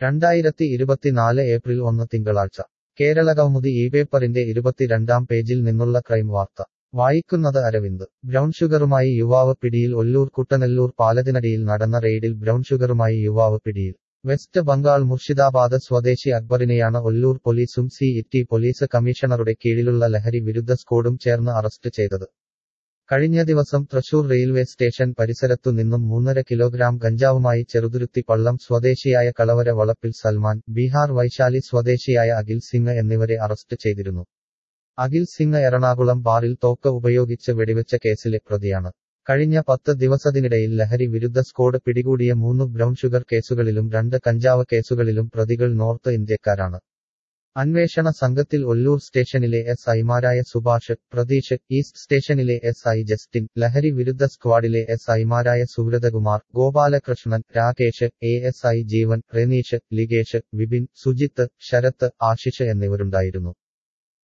രണ്ടായിരത്തി ഇരുപത്തിനാല് ഏപ്രിൽ ഒന്ന് തിങ്കളാഴ്ച കേരളകൗമുദി ഈ പേപ്പറിന്റെ ഇരുപത്തിരണ്ടാം പേജിൽ നിന്നുള്ള ക്രൈം വാർത്ത വായിക്കുന്നത് അരവിന്ദ് ബ്രൗൺ ഷുഗറുമായി യുവാവ് പിടിയിൽ ഒല്ലൂർ കുട്ടനെല്ലൂർ പാലത്തിനടിയിൽ നടന്ന റെയ്ഡിൽ ബ്രൗൺ ഷുഗറുമായി യുവാവ് പിടിയിൽ വെസ്റ്റ് ബംഗാൾ മുർഷിദാബാദ് സ്വദേശി അക്ബറിനെയാണ് ഒല്ലൂർ പോലീസും സി ഇറ്റി പോലീസ് കമ്മീഷണറുടെ കീഴിലുള്ള ലഹരി വിരുദ്ധ സ്ക്വാഡും ചേർന്ന് അറസ്റ്റ് ചെയ്തത് കഴിഞ്ഞ ദിവസം തൃശൂർ റെയിൽവേ സ്റ്റേഷൻ പരിസരത്തു നിന്നും മൂന്നര കിലോഗ്രാം ഗഞ്ചാവുമായി ചെറുതുരുത്തി പള്ളം സ്വദേശിയായ കളവര വളപ്പിൽ സൽമാൻ ബീഹാർ വൈശാലി സ്വദേശിയായ അഖിൽ സിംഗ് എന്നിവരെ അറസ്റ്റ് ചെയ്തിരുന്നു അഖിൽ സിംഗ് എറണാകുളം ബാറിൽ തോക്ക് ഉപയോഗിച്ച് വെടിവെച്ച കേസിലെ പ്രതിയാണ് കഴിഞ്ഞ പത്ത് ദിവസത്തിനിടയിൽ ലഹരി വിരുദ്ധ സ്ക്വാഡ് പിടികൂടിയ മൂന്ന് ബ്രൗൺ ഷുഗർ കേസുകളിലും രണ്ട് കഞ്ചാവ് കേസുകളിലും പ്രതികൾ നോർത്ത് ഇന്ത്യക്കാരാണ് അന്വേഷണ സംഘത്തിൽ ഒല്ലൂർ സ്റ്റേഷനിലെ എസ് ഐമാരായ സുഭാഷ് പ്രതീഷ് ഈസ്റ്റ് സ്റ്റേഷനിലെ എസ് ഐ ജസ്റ്റിൻ ലഹരി വിരുദ്ധ സ്ക്വാഡിലെ എസ് ഐമാരായ Subrathakumar Gopalakrishnan Rakesh A S I Jeevan Reneesh Ligesh Vipin Sujith Sharath Ashish എന്നിവരുണ്ടായിരുന്നു